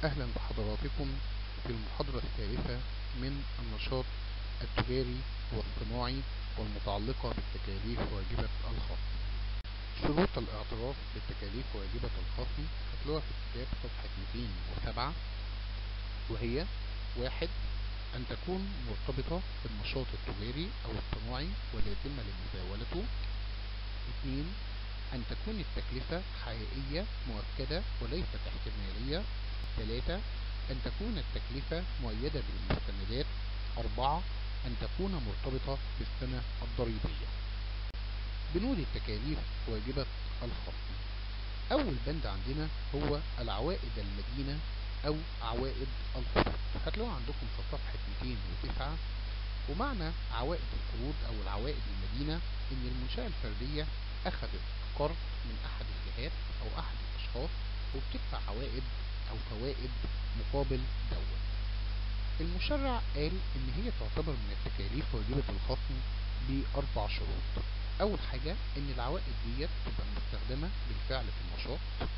أهلا بحضراتكم في المحاضرة الثالثة من النشاط التجاري والصناعي والمتعلقة بالتكاليف واجبة الخصم شروط الاعتراف بالتكاليف واجبة الخصم هتلاقوها في الكتاب صفحة 207 وهي واحد أن تكون مرتبطة بالنشاط التجاري أو الصناعي ولا يتم لمزاولته اثنين أن تكون التكلفة حقيقية مؤكدة وليست احتمالية ثلاثة أن تكون التكلفة مؤيدة بالمستندات أربعة أن تكون مرتبطة بالسنة الضريبية بنود التكاليف واجبة الخصم أول بند عندنا هو العوائد المدينة أو عوائد القروض هتلاقوها عندكم في صفحة 209 ومعنى عوائد القروض أو العوائد المدينة إن المنشأة الفردية أخذت قرض من أحد الجهات أو أحد الأشخاص وبتدفع عوائد أو فوائد مقابل دوت المشرع قال إن هي تعتبر من التكاليف واجبة الخصم بأربع شروط أول حاجة إن العوائد ديت تبقى مستخدمة بالفعل في النشاط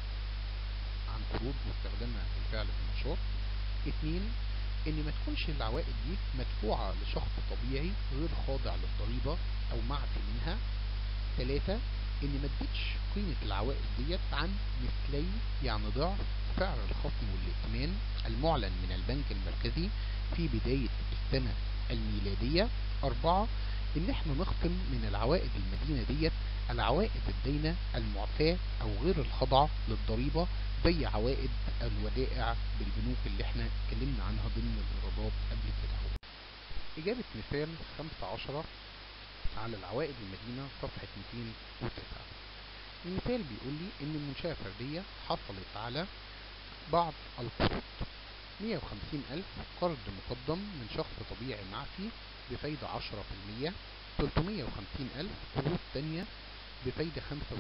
عن قروض مستخدمة بالفعل في النشاط اتنين إن ما تكونش العوائد دي مدفوعة لشخص طبيعي غير خاضع للضريبة أو معفي منها ثلاثة إن ما اديتش قيمة العوائد ديت عن مثلي يعني ضعف سعر الخصم والائتمان المعلن من البنك المركزي في بداية السنة الميلادية أربعة إن احنا نخصم من العوائد المدينة ديت العوائد الدينة المعفاة أو غير الخاضعة للضريبة زي عوائد الودائع بالبنوك اللي احنا اتكلمنا عنها ضمن الإيرادات قبل كده اهو. إجابة مثال 15 على العوائد المدينة صفحة 209 المثال بيقول لي إن المنشأة فردية حصلت على بعض القروض 150 ألف قرض مقدم من شخص طبيعي معفي بفايدة 10% 350 ألف قروض تانية بفايدة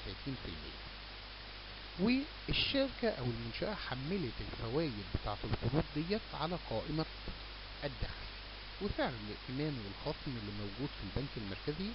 35% والشركة أو المنشأة حملت الفوائد بتاعة القروض ديت على قائمة الدخل وسعر الائتمان والخصم اللي موجود في البنك المركزي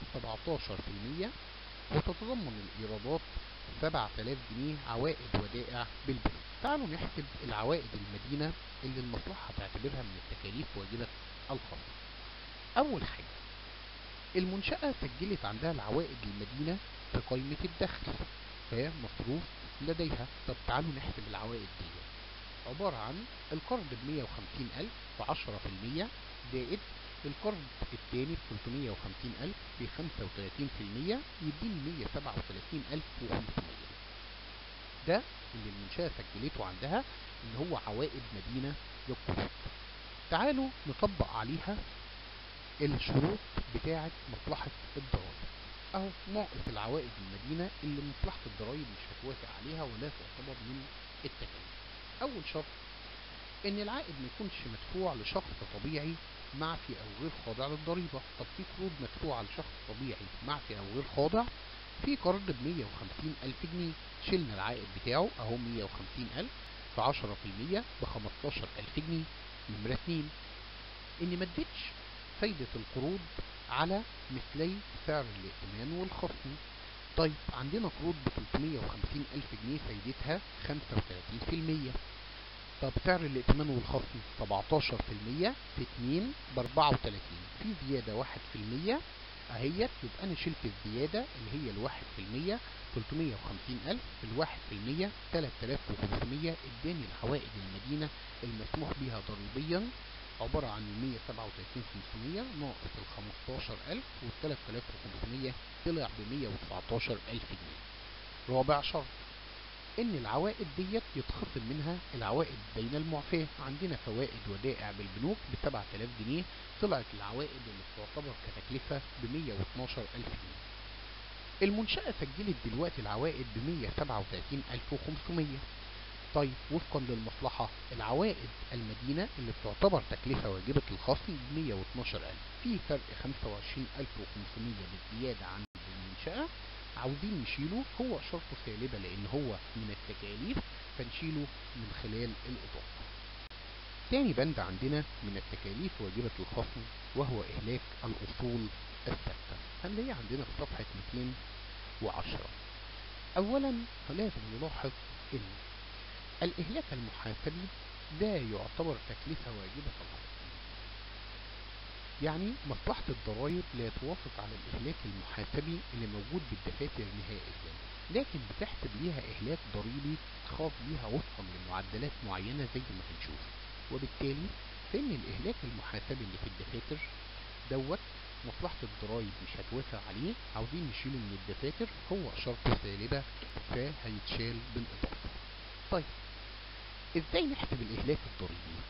17% وتتضمن الإيرادات 7000 جنيه عوائد ودائع بالبنوك تعالوا نحسب العوائد المدينة اللي المصلحة تعتبرها من التكاليف واجبة الخصم أول حاجة المنشأة سجلت عندها العوائد المدينة في قائمة الدخل فهي مصروف لديها طب تعالوا نحسب العوائد دي عبارة عن القرض ب 150 ألف ب 10% زائد القرض الثاني ب 350 ألف ب 35% يديني 137 ألف و500 ده اللي المنشأة سجلته عندها إن هو عوائد مدينة للقروض تعالوا نطبق عليها الشروط بتاعة مصلحة الضرائب أو ناقص العوائد المدينة اللي مصلحة الضرائب مش هتوافق عليها ولا تعتبر من التكاليف أول شرط إن العائد ما يكونش مدفوع لشخص طبيعي معفي أو غير خاضع للضريبة طب في قروض مدفوعة لشخص طبيعي معفي أو غير خاضع في قرض ب 150 ألف جنيه شلنا العائد بتاعه أهو 150 ألف في 10% ب 15 ألف جنيه نمرة 2 إني ما اديتش فايدة القروض على مثلي سعر الائتمان والخصم طيب عندنا قروض ب 350 ألف جنيه فايدتها 35% طب سعر الائتمان والخصم 17% في 2 ب 34 في زيادة 1% اهيت يبقى انا شلت الزيادة اللي هي الواحد في المية 350 ألف في الواحد في المية 3500 اداني العوائد المدينة المسموح بها ضريبيا عبارة عن 137500 ناقص ال 15000 وال 3500 طلع ب 119000 جنيه. رابع شرط إن العوائد ديت يتخصم منها العوائد الدينة المعفاة، عندنا فوائد ودائع بالبنوك ب 7000 جنيه، طلعت العوائد اللي بتعتبر كتكلفة ب 119000 جنيه. المنشأة سجلت دلوقتي العوائد ب 137500 طيب وفقا للمصلحة العوائد المدينة اللي بتعتبر تكلفة واجبة الخصم ب 112000 في فرق 25500 بالزيادة عن المنشأة عاوزين نشيله هو شرطه سالبة لأن هو من التكاليف فنشيله من خلال الإضافة تاني بند عندنا من التكاليف واجبة الخصم وهو إهلاك الأصول الثابتة هنلاقيه عندنا في صفحة 210 أولا لازم نلاحظ إن الإهلاك المحاسبي ده يعتبر تكلفة واجبة الخصم يعني مصلحة الضرائب لا توافق على الإهلاك المحاسبي اللي موجود بالدفاتر نهائيا لكن بتحسب ليها إهلاك ضريبي خاص بيها وفقا لمعدلات معينة زي ما هنشوف وبالتالي فإن الإهلاك المحاسبي اللي في الدفاتر دوت مصلحة الضرايب مش هتوافق عليه عاوزين نشيله من الدفاتر هو إشارته سالبة فهيتشال بالإضافة طيب إزاي نحسب الإهلاك الضريبي؟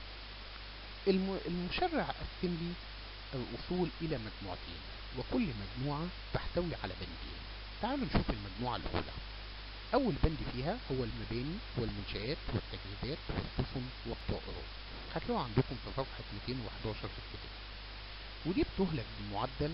الم... المشرع قسم لي الأصول إلى مجموعتين وكل مجموعة تحتوي على بندين تعالوا نشوف المجموعة الأولى أول بند فيها هو المباني والمنشآت والتجهيزات والسفن والطائرات هتلاقوها عندكم في صفحة 211 في الكتاب ودي بتهلك بمعدل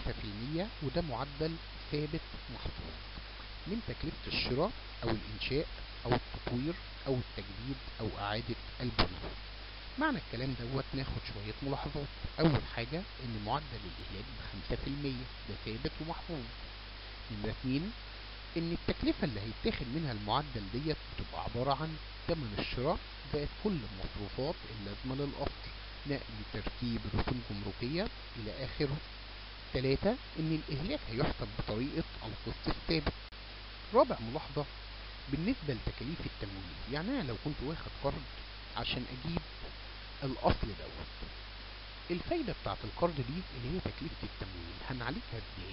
5% وده معدل ثابت محفوظ من تكلفة الشراء أو الإنشاء أو التطوير أو التجديد أو إعادة البناء معنى الكلام دوت ناخد شوية ملاحظات أول حاجة إن معدل الإهلاك بخمسة في المية ده ثابت ومحفوظ نمرة اتنين إن التكلفة اللي هيتاخد منها المعدل ديت بتبقى عبارة عن تمن الشراء زائد كل المصروفات اللازمة للأصل نقل تركيب رسوم جمركية إلى آخره تلاتة إن الإهلاك هيحسب بطريقة القسط الثابت رابع ملاحظة بالنسبة لتكاليف التمويل يعني أنا لو كنت واخد قرض عشان أجيب الأصل دوت الفايدة بتاعت القرض دي اللي هي تكلفة التمويل هنعالجها ازاي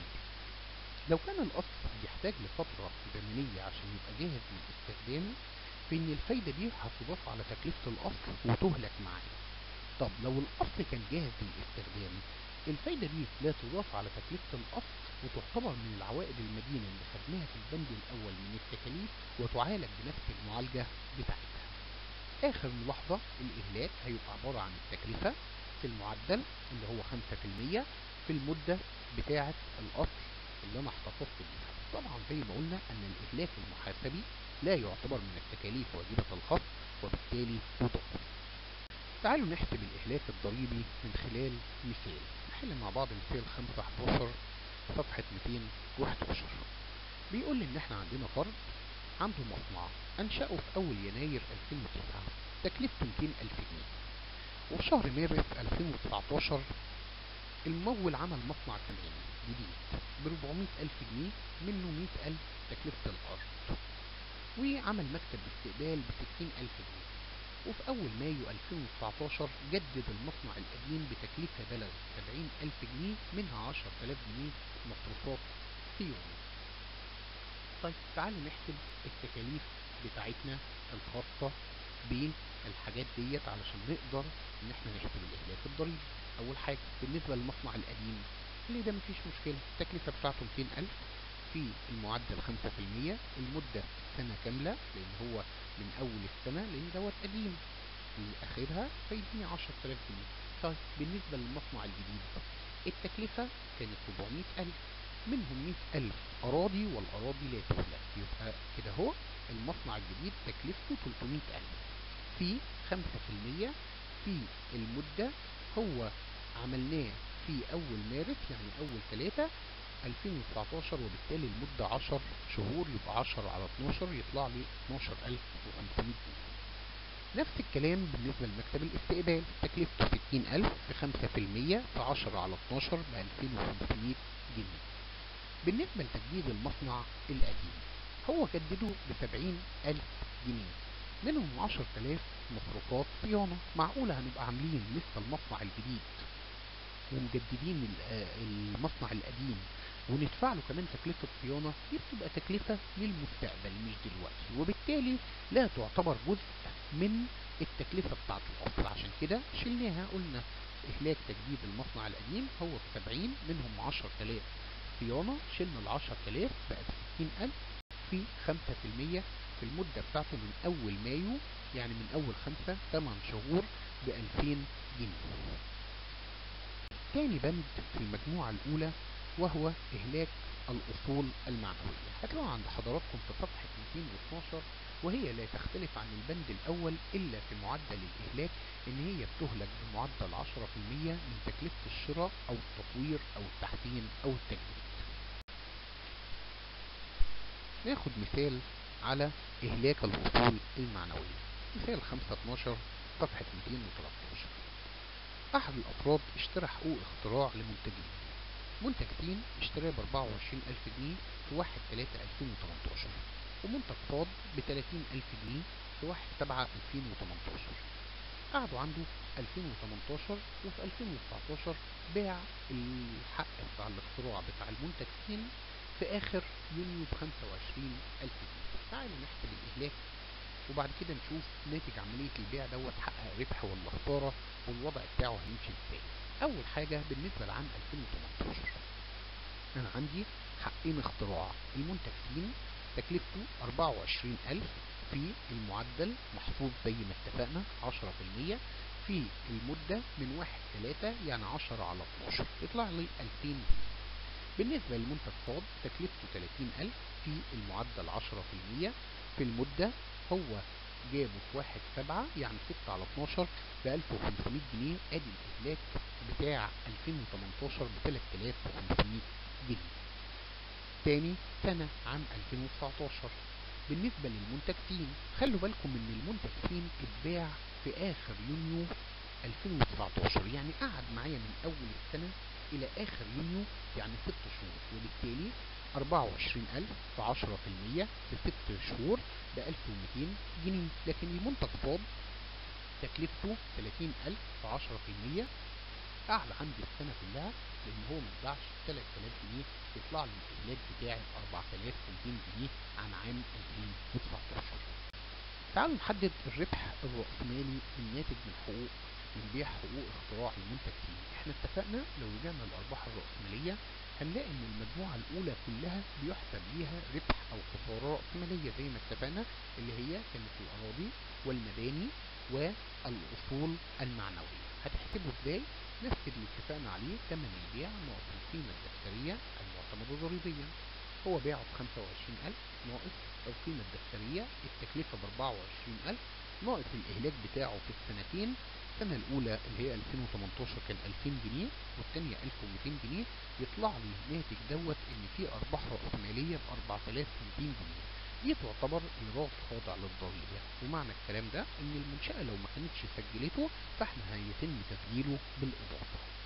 لو كان الأصل بيحتاج لفترة زمنية عشان يبقى جاهز للاستخدام فإن الفايدة دي هتضاف على تكلفة الأصل وتهلك معاه طب لو الأصل كان جاهز للاستخدام الفايدة دي لا تضاف على تكلفة الأصل وتعتبر من العوائد المدينة اللي خدناها في البند الأول من التكاليف وتعالج بنفس المعالجة بتاعتها آخر ملاحظة الإهلاك هيبقى عبارة عن التكلفة في المعدل اللي هو 5% في المدة بتاعة الأصل اللي أنا احتفظت بيها طبعا زي ما قلنا أن الإهلاك المحاسبي لا يعتبر من التكاليف واجبة الخصم وبالتالي يضاف تعالوا نحسب الإهلاك الضريبي من خلال مثال نحل مع بعض مثال 511 صفحة 211 بيقول لي إن إحنا عندنا فرد عنده مصنع أنشأه في أول يناير 2009 تكلفته 200 ألف جنيه وفي شهر مارس 2019 الممول عمل مصنع كمان جديد ب 400 ألف جنيه منه 100 ألف تكلفة الأرض وعمل مكتب استقبال ب 60 ألف جنيه وفي أول مايو 2019 جدد المصنع القديم بتكلفة بلغ 70 ألف جنيه منها 10000 جنيه مصروفات صيانة طيب تعالوا نحسب التكاليف بتاعتنا الخاصة بالحاجات ديت علشان نقدر ان احنا نحسب الاهلاك الضريبي اول حاجة بالنسبة للمصنع القديم اللي ده مفيش مشكلة التكلفة بتاعته 200 ألف في المعدل 5% المدة سنة كاملة لان هو من اول السنة لان دوت قديم لاخرها فيديني 10000 جنيه طيب بالنسبة للمصنع الجديد التكلفة كانت 400 ألف منهم 100 ألف أراضي والأراضي لا تهلك يبقى كده هو المصنع الجديد تكلفته 300 ألف في 5% في المدة هو عملناه في أول مارس يعني أول 3 2019 وبالتالي المدة 10 شهور يبقى 10 على 12 يطلع لي 12500 جنيه نفس الكلام بالنسبة لمكتب الاستقبال تكلفته 60000 في 5% في 10 على 12 ب 2500 جنيه بالنسبة لتجديد المصنع القديم هو جدده ب 70000 جنيه منهم 10000 مصروفات صيانة معقولة هنبقى عاملين لسه المصنع الجديد ومجددين المصنع القديم وندفع له كمان تكلفة صيانة دي بتبقى تكلفة للمستقبل مش دلوقتي وبالتالي لا تعتبر جزء من التكلفة بتاعت الأصل عشان كده شلناها قلنا إهلاك تجديد المصنع القديم هو ب 70 منهم 10000 صيانة شلنا ال 10000 بقت 60000 في 5% في المدة بتاعته من أول مايو يعني من أول خمسة 8 شهور ب 2000 جنيه تاني بند في المجموعة الأولى وهو إهلاك الأصول المعنوية هتلاقوها عند حضراتكم في صفحة 212 وهي لا تختلف عن البند الأول إلا في معدل الإهلاك إن هي بتهلك بمعدل 10% من تكلفة الشراء أو التطوير أو التحسين أو التجديد ناخد مثال على إهلاك الأصول المعنوية مثال 512 صفحة 213 أحد الأفراد اشترى حقوق اختراع لمنتجين منتج س اشتراه ب 24000 جنيه في 1 3 2018 ومنتج فاض ب 30000 جنيه في 1 7 2018 قعدوا عنده 2018 وفي 2019 باع الحق بتاع الاختراع بتاع المنتج س في آخر يونيو ب 25000 جنيه تعالوا نحسب الإهلاك وبعد كده نشوف ناتج عملية البيع دوت حقق ربح ولا خسارة والوضع بتاعه هيمشي ازاي أول حاجة بالنسبة لعام 2018 أنا عندي حقين اختراع المنتج س تكلفته 24000 في المعدل محفوظ زي ما اتفقنا 10% في المدة من 1 3 يعني 10 على 12 يطلع لي 2000 جنيه بالنسبة للمنتج فاض تكلفته 30000 في المعدل 10% في المدة هو جابه في 1 7 يعني 6 على 12 ب 1500 جنيه ادي الاهلاك بتاع 2018 ب 3500 جنيه تاني سنة عام 2019 بالنسبة للمنتج س خلوا بالكم ان المنتج س اتباع في اخر يونيو 2019 يعني قعد معايا من اول السنة الى اخر يونيو يعني 6 شهور وبالتالي 24000 في 10% في 6 شهور ب 1200 جنيه لكن المنتج فاض تكلفته 30000 في 10% قعد عندي السنة كلها لان هو ما اتباعش 3000 جنيه يطلع لي الاهلاك بتاعي ب 4200 جنيه عن عام 2019 تعالوا نحدد الربح الرأسمالي الناتج من حقوق من بيع حقوق اختراع المنتج س احنا اتفقنا لو رجعنا الارباح الرأسمالية هنلاقي ان المجموعة الاولى كلها بيحسب ليها ربح او خسارة رأسمالية زي ما اتفقنا اللي هي كانت الاراضي والمباني والاصول المعنوية هتحسبه ازاي نفس اللي اتفقنا عليه ثمن البيع ناقص القيمة الدفترية المعتمدة ضريبيا هو بيعه ب 25000 ناقص القيمة الدفترية التكلفة ب 24000 ناقص الإهلاك بتاعه في السنتين السنة الأولى اللي هي 2018 كان 2000 جنيه والثانية 1200 جنيه يطلع لي ناتج دوت إن في أرباح رأسمالية ب 4200 جنيه دي تعتبر إيراد خاضع للضريبة ومعنى الكلام ده إن المنشأة لو ما كانتش سجلته فإحنا هيتم تسجيله بالإضافة